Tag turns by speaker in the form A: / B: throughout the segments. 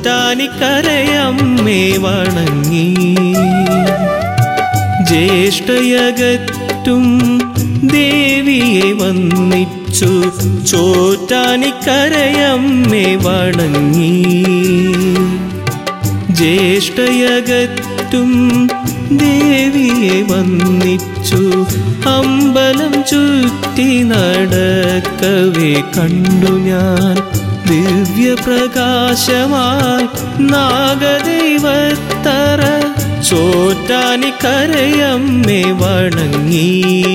A: ചോറ്റാനിക്കരയമ്മേ വണങ്ങി ജ്യേഷ്ഠയകറ്റും ദേവിയെ വന്നിച്ചു ചോറ്റാനിക്കരയമ്മേ വണങ്ങി ജ്യേഷ്ഠയകറ്റും ദേവിയെ വന്നിച്ചു അമ്പലം ചുറ്റി നടക്കവേ കണ്ടു ഞാൻ ദിവ്യപ്രകാശമായി നാഗദൈവത്തറ ചോറ്റാനിക്കരയമ്മേ വണങ്ങി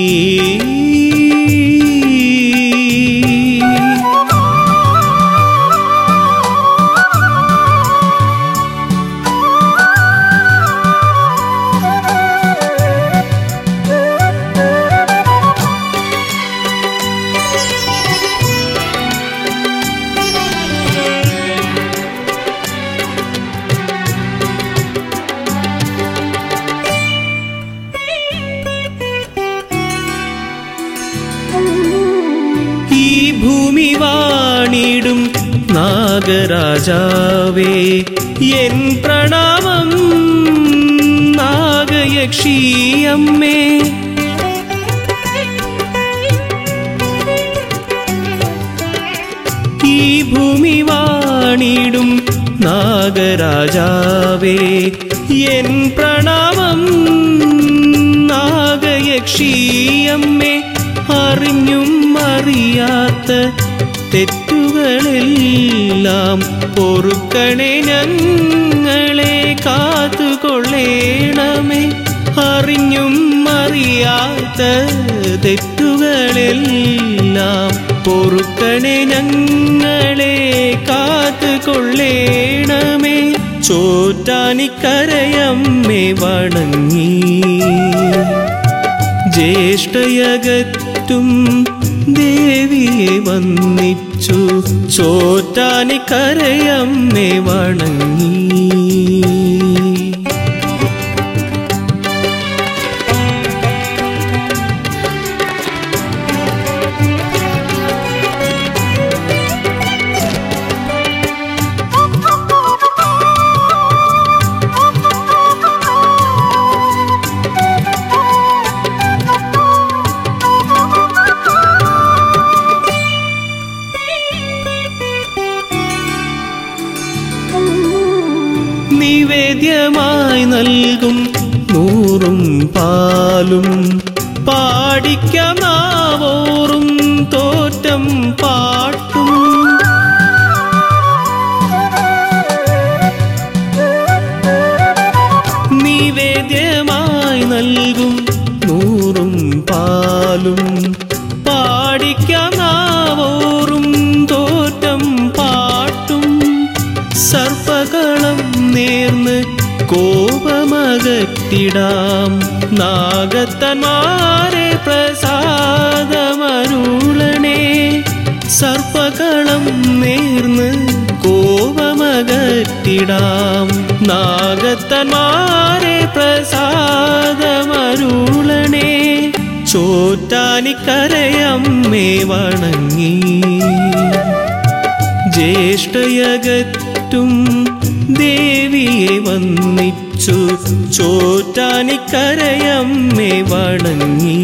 A: ഈ ഭൂമി വാണിടും നാഗരാജാവേ എൻ പ്രണാമം നാഗയക്ഷിയമ്മേ ഈ ഭൂമി വാണിടും നാഗരാജാവേ എൻ പ്രണാമം നാഗയക്ഷിയമ്മേ അറിഞ്ഞും അറിയാത്ത തെറ്റുകളെല്ലാം പൊറുക്കണേ ഞങ്ങളെ കാത്തുകൊള്ളേണമേ അറിഞ്ഞും അറിയാത്ത തെറ്റുകളെല്ലാം പൊറുക്കണേ ഞങ്ങളെ കാത്തുകൊള്ളേണമേ ചോറ്റാനിക്കരയമ്മേ വണങ്ങി ജ്യേഷ്ഠയകറ്റും ദേവിയെ വന്നിച്ചു ചോറ്റാനിക്കരയമ്മേ വണങ്ങി നിവേദ്യമായി നൽകും നൂറും പാലും പാടിക്കാം നാവോറും തോറ്റം പാട്ടും നിവേദ്യമായി നൽകും നൂറും പാലും പാടിക്കാം നാവോറും തോറ്റം പാട്ടും സർപ്പകളം നേർന്ന് കോപമകറ്റിടാം നാഗത്തന്മാരെ പ്രസാദമരുളണേ സർപ്പകളം നേർന്ന് കോപമകറ്റിടാം നാഗത്തന്മാരെ പ്രസാദമരുളണേ ചോറ്റാനിക്കരയമ്മേ വണങ്ങി ജ്യേഷ്ഠയകറ്റും ദേവിയെ വന്നിച്ചു ചോറ്റാനിക്കരയമ്മേ വണങ്ങി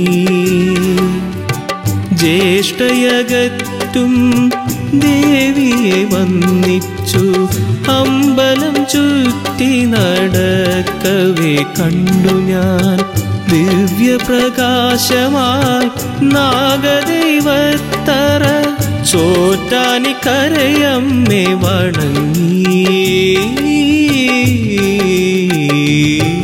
A: ജ്യേഷ്ഠയകറ്റും ദേവിയെ വന്നിച്ചു അമ്പലം ചുറ്റി നടക്കവേ കണ്ടു ഞാൻ ദിവ്യപ്രകാശമായി നാഗദൈവത്തറ ചോറ്റാനിക്കരയമ്മേ വണങ്ങി